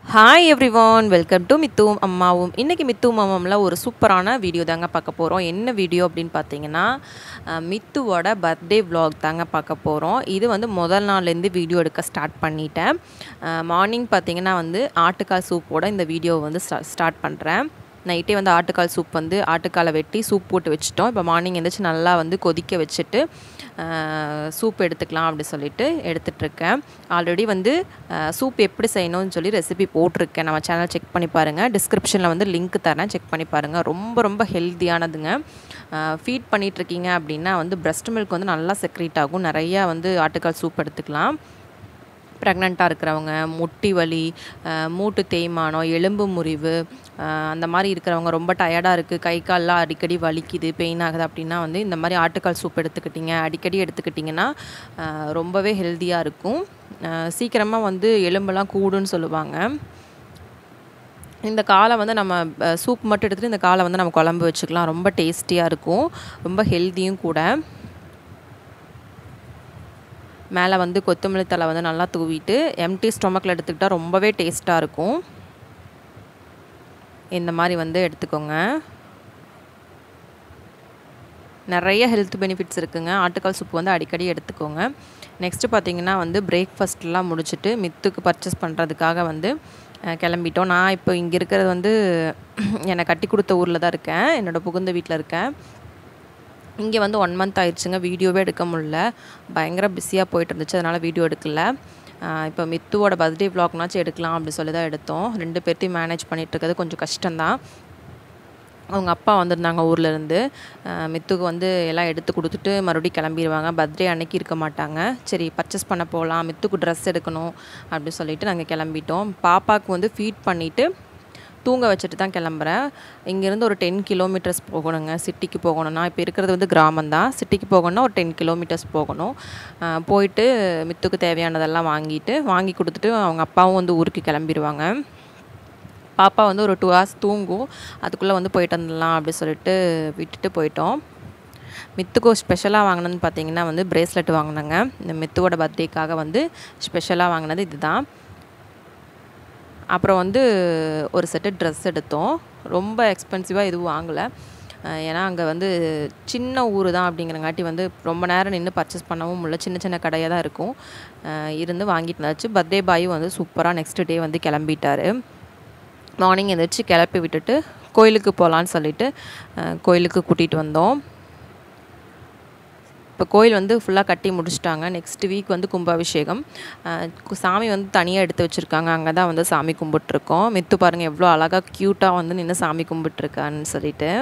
hi everyone welcome to மித்துவும் அம்மாவும் இன்றைக்கி மித்துவும் அம்மாவில் ஒரு சூப்பரான வீடியோ தாங்க பார்க்க போகிறோம் என்ன வீடியோ அப்படின்னு பார்த்தீங்கன்னா அஹ், மித்துவோட பர்த்டே vlog தாங்க பார்க்க போகிறோம் இது வந்து முதல் நாள்லேருந்து வீடியோ எடுக்க ஸ்டார்ட் பண்ணிட்டேன் மார்னிங் பார்த்தீங்கன்னா வந்து ஆட்டுக்கால் சூப்போட இந்த வீடியோ வந்து ஸ்டார்ட் பண்ணுறேன் நைட்டே வந்து ஆட்டுக்கால் சூப் வந்து ஆட்டுக்காலை வெட்டி சூப் போட்டு வச்சுட்டோம் இப்போ மார்னிங் எந்திரிச்சு நல்லா வந்து கொதிக்க வச்சுட்டு சூப் எடுத்துக்கலாம் அப்படி சொல்லிட்டு எடுத்துட்ருக்கேன் ஆல்ரெடி வந்து சூப் எப்படி செய்யணும்னு சொல்லி ரெசிபி போட்டிருக்கேன் நம்ம சேனல் செக் பண்ணி பாருங்கள் டிஸ்கிரிப்ஷனில் வந்து லிங்க் தரேன் செக் பண்ணி பாருங்கள் ரொம்ப ரொம்ப ஹெல்த்தியானதுங்க ஃபீட் பண்ணிகிட்ருக்கீங்க அப்படின்னா வந்து பிரஸ்ட் மில்க் வந்து நல்லா செக்ரேட் ஆகும் நிறையா வந்து ஆட்டுக்கால் சூப் எடுத்துக்கலாம் ப்ரெக்னெண்ட்டாக இருக்கிறவங்க முட்டி வலி அஹ், மூட்டு தேய்மானம் எலும்பு முறிவு அஹ், அந்த மாதிரி இருக்கிறவங்க ரொம்ப டயர்டாக இருக்குது கை கால்லாம் அடிக்கடி வலிக்குது பெயின் ஆகுது அப்படின்னா வந்து இந்த மாதிரி ஆட்டுக்கால் சூப் எடுத்துக்கிட்டிங்க அடிக்கடி எடுத்துக்கிட்டிங்கன்னா அஹ், ரொம்பவே ஹெல்த்தியாக இருக்கும் சீக்கிரமாக வந்து எலும்பெல்லாம் கூடுன்னு சொல்லுவாங்க இந்த காலை வந்து நம்ம சூப் மட்டும் எடுத்துகிட்டு இந்த காலை வந்து நம்ம குழம்பு வச்சுக்கலாம் ரொம்ப டேஸ்டியாக இருக்கும் ரொம்ப ஹெல்த்தியும் கூட மேலே வந்து கொத்தமல்லி தலை வந்து நல்லா தூவிட்டு எம்டி ஸ்டொமக்கில் எடுத்துக்கிட்டால் ரொம்பவே டேஸ்ட்டாக இருக்கும் இந்த மாதிரி வந்து எடுத்துக்கோங்க நிறைய ஹெல்த் பெனிஃபிட்ஸ் இருக்குங்க ஆட்டுக்கால் சூப் வந்து அடிக்கடி எடுத்துக்கோங்க நெக்ஸ்ட்டு பார்த்தீங்கன்னா வந்து பிரேக்ஃபாஸ்ட்லாம் முடிச்சுட்டு மித்துக்கு பர்ச்சேஸ் பண்ணுறதுக்காக வந்து அஹ், கிளம்பிட்டோம் நான் இப்போ இங்கே இருக்கிறது வந்து என்னை கட்டி கொடுத்த ஊரில் தான் இருக்கேன் என்னோடய புகுந்த வீட்டில் இருக்கேன் இங்கே வந்து ஒன் மந்த் ஆயிடுச்சுங்க வீடியோவே எடுக்க முடியல பயங்கர பிஸியாக போயிட்டு இருந்துச்சு அதனால் வீடியோ எடுக்கல ஆஹ் இப்போ மித்துவோட பர்த்டே vlogனாச்சும் எடுக்கலாம் அப்படி சொல்லி தான் எடுத்தோம் ரெண்டு பேர்த்தையும் மேனேஜ் பண்ணிட்டு இருக்கிறது கொஞ்சம் கஷ்டம்தான் அவங்க அப்பா வந்திருந்தாங்க ஊர்லேருந்து மித்துக்கு வந்து எல்லாம் எடுத்து கொடுத்துட்டு மறுபடியும் கிளம்பிடுவாங்க பர்த்டே அன்னைக்கு இருக்க மாட்டாங்க சரி பர்ச்சேஸ் பண்ண போகலாம் மித்துக்கு ட்ரெஸ் எடுக்கணும் அப்படி சொல்லிட்டு நாங்கள் கிளம்பிட்டோம் பாப்பாவுக்கு வந்து ஃபீட் பண்ணிவிட்டு தூங்க வச்சுட்டு தான் கிளம்புறேன் இங்கேருந்து ஒரு டென் கிலோமீட்டர்ஸ் போகணுங்க சிட்டிக்கு போகணும் நான் இப்போ இருக்கிறது வந்து கிராமம் தான் சிட்டிக்கு போகணும்னா ஒரு டென் கிலோமீட்டர்ஸ் போகணும் அஹ் போயிட்டு மித்துக்கு தேவையானதெல்லாம் வாங்கிட்டு வாங்கி கொடுத்துட்டு அவங்க அப்பாவும் வந்து ஊருக்கு கிளம்பிடுவாங்க பாப்பா வந்து ஒரு டூ ஹவர்ஸ் தூங்கும் அதுக்குள்ளே வந்து போயிட்டு வந்துடலாம் அப்படி சொல்லிட்டு விட்டுட்டு போயிட்டோம் மித்துக்கு ஸ்பெஷலாக வாங்கினதுன்னு பார்த்தீங்கன்னா வந்து பிரேஸ்லெட் வாங்கினேங்க இந்த மித்துவோட பர்த்டேக்காக வந்து ஸ்பெஷலாக வாங்கினது இதுதான் அப்புறம் வந்து ஒரு செட்டு ட்ரெஸ் எடுத்தோம் ரொம்ப எக்ஸ்பென்சிவாக எதுவும் வாங்கலை அஹ் ஏன்னா அங்கே வந்து சின்ன ஊர் தான் அப்படிங்கிறங்காட்டி வந்து ரொம்ப நேரம் நின்று பர்ச்சேஸ் பண்ணவும் முடியல சின்ன சின்ன கடையாக தான் இருக்கும் அஹ் இருந்து வாங்கிட்டு இருந்தாச்சு பர்த்டே பாயும் வந்து சூப்பராக நெக்ஸ்ட் டே வந்து கிளம்பிட்டாரு மார்னிங் எந்திரிச்சு கிளப்பி விட்டுட்டு கோயிலுக்கு போகலான்னு சொல்லிட்டு அஹ் கோயிலுக்கு கூட்டிகிட்டு வந்தோம் இப்போ கோயில் வந்து ஃபுல்லாக கட்டி முடிச்சிட்டாங்க நெக்ஸ்ட் வீக் வந்து கும்பாபிஷேகம் அஹ் கு- சாமி வந்து தனியாக எடுத்து வச்சுருக்காங்க அங்கே தான் வந்து சாமி கும்பிட்ருக்கோம் மித்து பாருங்கள் எவ்வளோ அழகாக க்யூட்டாக வந்து நின்று சாமி கும்பிட்டுருக்கான்னு சொல்லிட்டு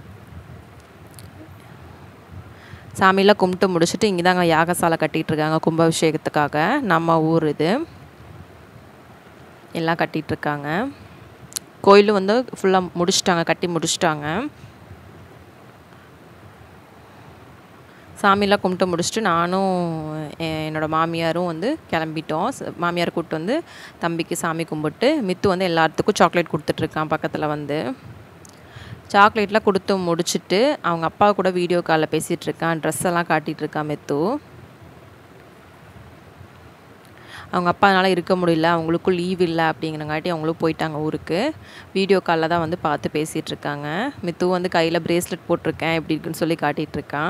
சாமியெல்லாம் கும்பிட்டு முடிச்சுட்டு இங்கே தாங்க யாகசாலை கட்டிகிட்டு இருக்காங்க கும்பாபிஷேகத்துக்காக நம்ம ஊர் இது எல்லாம் கட்டிகிட்டு இருக்காங்க கோயிலும் வந்து ஃபுல்லாக முடிச்சிட்டாங்க கட்டி முடிச்சிட்டாங்க சாமியெல்லாம் கும்பிட்டு முடிச்சுட்டு நானும் எ- என்னோட மாமியாரும் வந்து கிளம்பிட்டோம் ச- மாமியார் கூப்பிட்டு வந்து தம்பிக்கு சாமி கும்பிட்டு மித்து வந்து எல்லாத்துக்கும் சாக்லேட் கொடுத்துட்ருக்கான் பக்கத்தில் வந்து சாக்லேட்லாம் கொடுத்து முடிச்சுட்டு அவங்க அப்பா கூட வீடியோ காலில் பேசிகிட்டு இருக்கான் ட்ரெஸ் எல்லாம் காட்டிகிட்டு இருக்கான் மித்து அவங்க அப்பானால இருக்க முடியல அவங்களுக்கும் லீவ் இல்லை அப்படிங்கிறங்காட்டி அவங்களும் போயிட்டாங்க ஊருக்கு வீடியோ காலில் தான் வந்து பார்த்து பேசிகிட்டு இருக்காங்க மித்து வந்து கையில் பிரேஸ்லெட் போட்டிருக்கேன் எப்படி இருக்குன்னு சொல்லி காட்டிகிட்டு இருக்கான்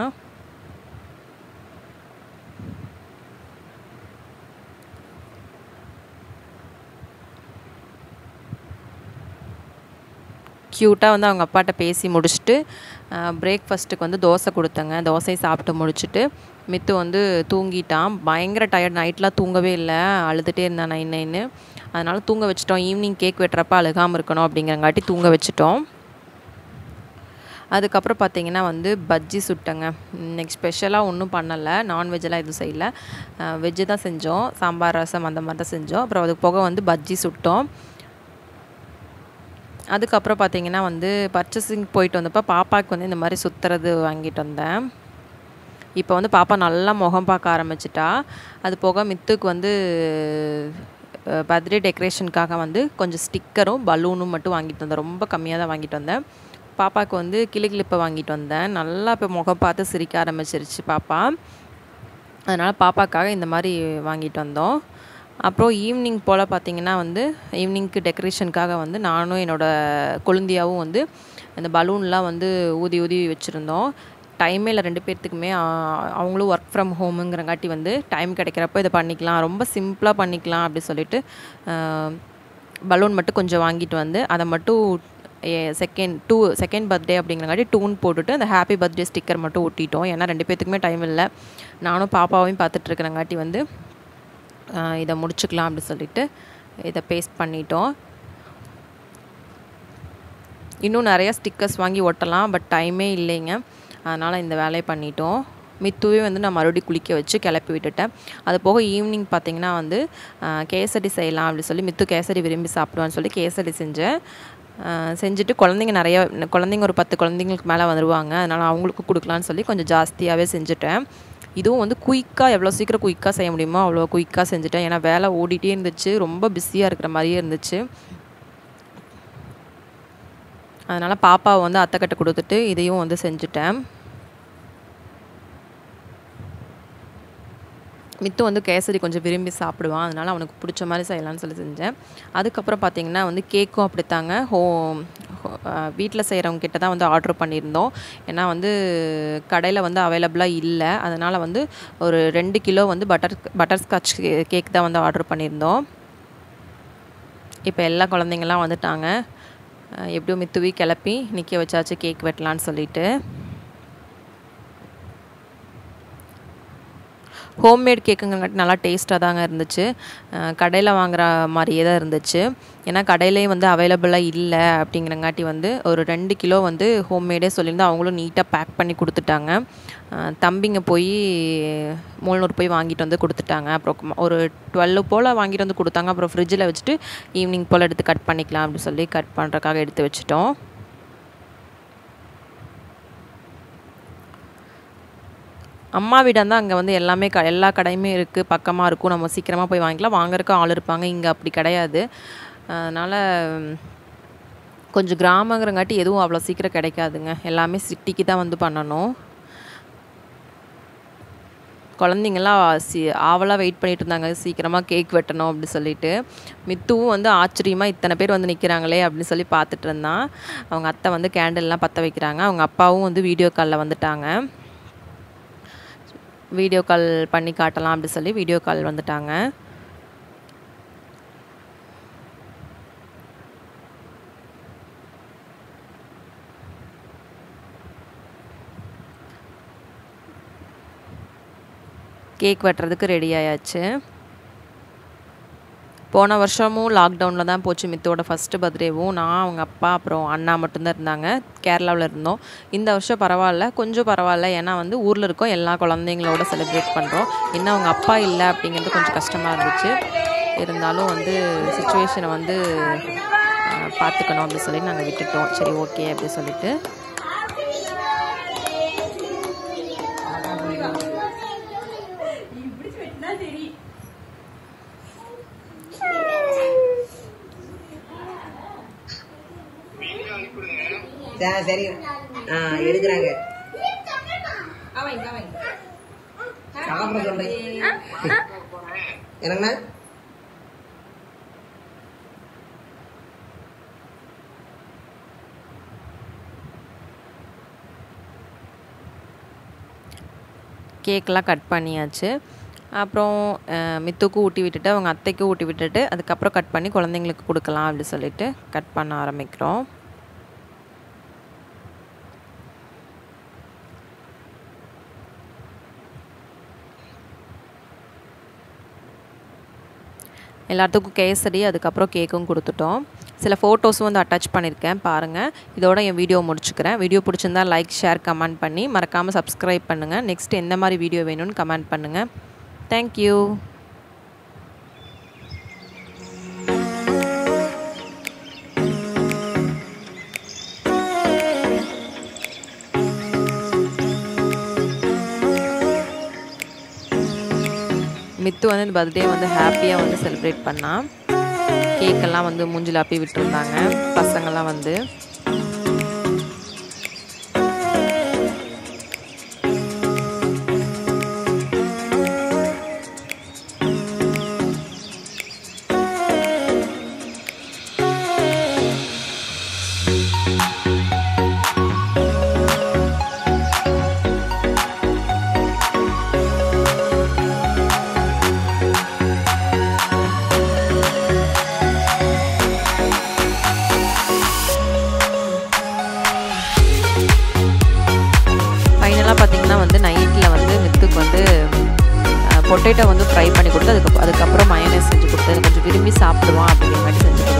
க்யூட்டாக வந்து அவங்க அப்பாட்ட பேசி முடிச்சுட்டு பிரேக்ஃபாஸ்ட்டுக்கு வந்து தோசை கொடுத்தேங்க தோசையை சாப்பிட்டு முடிச்சுட்டு மித்து வந்து தூங்கிட்டான் பயங்கர டயர்ட் நைட்லாம் தூங்கவே இல்லை அழுதுகிட்டே இருந்தான் நைன் நைன்னு அதனால் தூங்க வச்சிட்டோம் ஈவினிங் கேக் வெட்டுறப்ப அழுகாமல் இருக்கணும் அப்படிங்கிறங்காட்டி தூங்க வச்சிட்டோம் அதுக்கப்புறம் பார்த்தீங்கன்னா வந்து பஜ்ஜி சுட்டேங்க இன்னைக்கு ஸ்பெஷலாக ஒன்றும் பண்ணலை நான்வெஜ்ஜெல்லாம் எதுவும் செய்யல வெஜ்ஜு தான் செஞ்சோம் சாம்பார் ரசம் அந்த மாதிரி தான் செஞ்சோம் அப்புறம் அதுக்கு போக வந்து பஜ்ஜி சுட்டோம் அதுக்கப்புறம் பார்த்தீங்கன்னா வந்து பர்ச்சேசிங் போயிட்டு வந்தப்போ பாப்பாவுக்கு வந்து இந்த மாதிரி சுற்றுறது வாங்கிட்டு வந்தேன் இப்போ வந்து பாப்பா நல்லா முகம் பார்க்க ஆரம்பிச்சிட்டா அது போக மித்துக்கு வந்து பர்த்டே டெக்கரேஷனுக்காக வந்து கொஞ்சம் ஸ்டிக்கரும் பலூனும் மட்டும் வாங்கிட்டு வந்தேன் ரொம்ப கம்மியாக தான் வாங்கிட்டு வந்தேன் பாப்பாவுக்கு வந்து கிளி கிளிப்பை வாங்கிட்டு வந்தேன் நல்லா இப்போ முகம் பார்த்து சிரிக்க ஆரம்பிச்சிருச்சு பாப்பா அதனால் பாப்பாக்காக இந்த மாதிரி வாங்கிட்டு வந்தோம் அப்புறம் ஈவினிங் போல் பார்த்தீங்கன்னா வந்து ஈவினிங்க்கு டெக்கரேஷனுக்காக வந்து நானும் என்னோடய கொழுந்தியாவும் வந்து அந்த பலூன்லாம் வந்து ஊதி ஊதி வச்சுருந்தோம் டைமே இல்லை ரெண்டு பேர்த்துக்குமே அவங்களும் ஒர்க் ஃப்ரம் ஹோமுங்கிறங்காட்டி வந்து டைம் கிடைக்கிறப்ப இதை பண்ணிக்கலாம் ரொம்ப சிம்பிளாக பண்ணிக்கலாம் அப்படி சொல்லிட்டு பலூன் மட்டும் கொஞ்சம் வாங்கிட்டு வந்து அதை மட்டும் செகண்ட் டூ செகண்ட் பர்த்டே அப்படிங்கிறங்காட்டி டூன் போட்டுட்டு அந்த ஹாப்பி பர்த்டே ஸ்டிக்கர் மட்டும் ஒட்டிட்டோம் ஏன்னா ரெண்டு பேர்த்துக்குமே டைம் இல்லை நானும் பாப்பாவையும் பார்த்துட்டு இருக்கிறங்காட்டி வந்து இதை முடிச்சுக்கலாம் அப்படி சொல்லிட்டு இதை பேஸ்ட் பண்ணிட்டோம் இன்னும் நிறையா ஸ்டிக்கர்ஸ் வாங்கி ஒட்டலாம் பட் டைமே இல்லைங்க அதனால் இந்த வேலையை பண்ணிட்டோம் மித்துவே வந்து நான் மறுபடியும் குளிக்க வச்சு கிளப்பி விட்டுட்டேன் அது போக ஈவினிங் பார்த்திங்கன்னா வந்து கேசரி செய்யலாம் அப்படி சொல்லி மித்து கேசரி விரும்பி சாப்பிடுவான்னு சொல்லி கேசரி செஞ்சேன் செஞ்சுட்டு குழந்தைங்க நிறைய குழந்தைங்க ஒரு பத்து குழந்தைங்களுக்கு மேலே வந்துடுவாங்க அதனால் அவங்களுக்கு கொடுக்கலான்னு சொல்லி கொஞ்சம் ஜாஸ்தியாகவே செஞ்சுட்டேன் இதுவும் வந்து குயிக்காக எவ்வளோ சீக்கிரம் குயிக்காக செய்ய முடியுமோ அவ்வளோ குயிக்காக செஞ்சுட்டேன் ஏன்னா வேலை ஓடிட்டே இருந்துச்சு ரொம்ப பிஸியாக இருக்கிற மாதிரியே இருந்துச்சு அதனால் பாப்பாவை வந்து அத்தைக்கட்டை கொடுத்துட்டு இதையும் வந்து செஞ்சுட்டேன் மித்து வந்து கேசரி கொஞ்சம் விரும்பி சாப்பிடுவான் அதனால் அவனுக்கு பிடிச்ச மாதிரி செய்யலாம்னு சொல்லி செஞ்சேன் அதுக்கப்புறம் பார்த்திங்கன்னா வந்து கேக்கும் அப்படித்தாங்க ஹோ வீட்டில் செய்கிறவங்க கிட்ட தான் வந்து ஆர்டர் பண்ணியிருந்தோம் ஏன்னா வந்து கடையில் வந்து அவைலபிளாக இல்லை அதனால் வந்து ஒரு ரெண்டு கிலோ வந்து பட்டர் பட்டர் ஸ்காட்ச் கேக் தான் வந்து ஆர்டர் பண்ணியிருந்தோம் இப்போ எல்லா குழந்தைங்கள்லாம் வந்துட்டாங்க எப்படியோ மித்துவி கிளப்பி நிற்க வச்சாச்சு கேக் வெட்டலான்னு சொல்லிட்டு ஹோம்மேட் கேக்குங்காட்டி நல்லா டேஸ்ட்டாக தாங்க இருந்துச்சு கடையில் வாங்குற மாதிரியே தான் இருந்துச்சு ஏன்னா கடையிலேயே வந்து அவைலபிளாக இல்லை அப்படிங்கிறங்காட்டி வந்து ஒரு ரெண்டு கிலோ வந்து ஹோம்மேடே சொல்லியிருந்து அவங்களும் நீட்டாக பேக் பண்ணி கொடுத்துட்டாங்க தம்பிங்க போய் மூலனூர் போய் வாங்கிட்டு வந்து கொடுத்துட்டாங்க அப்புறம் ஒரு டுவெல் போல் வாங்கிட்டு வந்து கொடுத்தாங்க அப்புறம் ஃப்ரிட்ஜில் வச்சுட்டு ஈவினிங் போல் எடுத்து கட் பண்ணிக்கலாம் அப்படின்னு சொல்லி கட் பண்ணுறக்காக எடுத்து வச்சுட்டோம் அம்மா வீடாக தான் அங்கே வந்து எல்லாமே க எல்லா கடையுமே இருக்குது பக்கமாக இருக்கும் நம்ம சீக்கிரமாக போய் வாங்கிக்கலாம் வாங்குறதுக்கு ஆள் இருப்பாங்க இங்கே அப்படி கிடையாது அதனால் கொஞ்சம் கிராமங்கிறங்காட்டி எதுவும் அவ்வளோ சீக்கிரம் கிடைக்காதுங்க எல்லாமே சிட்டிக்கு தான் வந்து பண்ணணும் குழந்தைங்களாம் சி ஆவலாக வெயிட் பண்ணிகிட்டு இருந்தாங்க சீக்கிரமாக கேக் வெட்டணும் அப்படி சொல்லிட்டு மித்துவும் வந்து ஆச்சரியமாக இத்தனை பேர் வந்து நிற்கிறாங்களே அப்படின்னு சொல்லி பார்த்துட்டு இருந்தான் அவங்க அத்தை வந்து கேண்டல்லாம் பற்ற வைக்கிறாங்க அவங்க அப்பாவும் வந்து வீடியோ காலில் வந்துட்டாங்க வீடியோ கால் பண்ணி காட்டலாம் அப்படி சொல்லி வீடியோ கால் வந்துட்டாங்க கேக் வெட்டுறதுக்கு ரெடி ஆயாச்சு போன வருஷமும் லாக்டவுனில் தான் போச்சு மித்தோட ஃபஸ்ட்டு பர்த்டேவும் நான் அவங்க அப்பா அப்புறம் அண்ணா மட்டும்தான் இருந்தாங்க கேரளாவில் இருந்தோம் இந்த வருஷம் பரவாயில்ல கொஞ்சம் பரவாயில்ல ஏன்னா வந்து ஊரில் இருக்கோம் எல்லா குழந்தைங்களோட செலிப்ரேட் பண்ணுறோம் இன்னும் அவங்க அப்பா இல்லை அப்படிங்கிறது கொஞ்சம் கஷ்டமாக இருந்துச்சு இருந்தாலும் வந்து சுச்சுவேஷனை வந்து பார்த்துக்கணும் அப்படி சொல்லி நாங்கள் விட்டுட்டோம் சரி ஓகே அப்படி சொல்லிட்டு சரி ஆ எடுக்கிறாங்க சாப்பிட சொல்றேன் என்னங்கண்ணா கேக்கெலாம் கட் பண்ணியாச்சு அப்புறம் மித்துக்கும் ஊட்டி விட்டுட்டு அவங்க அத்தைக்கும் ஊட்டி விட்டுட்டு அதுக்கப்புறம் கட் பண்ணி குழந்தைங்களுக்கு கொடுக்கலாம் அப்படி சொல்லிட்டு கட் பண்ண ஆரம்பிக்கிறோம் எல்லாத்துக்கும் கேசரி அதுக்கப்புறம் கேக்கும் கொடுத்துட்டோம் சில ஃபோட்டோஸும் வந்து அட்டாச் பண்ணியிருக்கேன் பாருங்கள் இதோட என் வீடியோ முடிச்சுக்கிறேன் வீடியோ பிடிச்சிருந்தா லைக் ஷேர் கமெண்ட் பண்ணி மறக்காமல் சப்ஸ்கிரைப் பண்ணுங்கள் நெக்ஸ்ட் எந்த மாதிரி வீடியோ வேணும்னு கமெண்ட் பண்ணுங்கள் தேங்க்யூ மித்து வந்து இந்த பர்த்டே வந்து ஹாப்பியாக வந்து செலிப்ரேட் பண்ணால் கேக்கெல்லாம் வந்து மூஞ்சில் அப்பி விட்டுருந்தாங்க பசங்கள்லாம் வந்து பொட்டேட்டோ வந்து ஃப்ரை பண்ணி கொடுத்து அதுக்கு அதுக்கப்புறம் மயனஸ் செஞ்சு கொடுத்து அதை கொஞ்சம் விரும்பி சாப்பிடுவான் அப்படிங்கிற மாதிரி செஞ்சு கொடுத்தேன்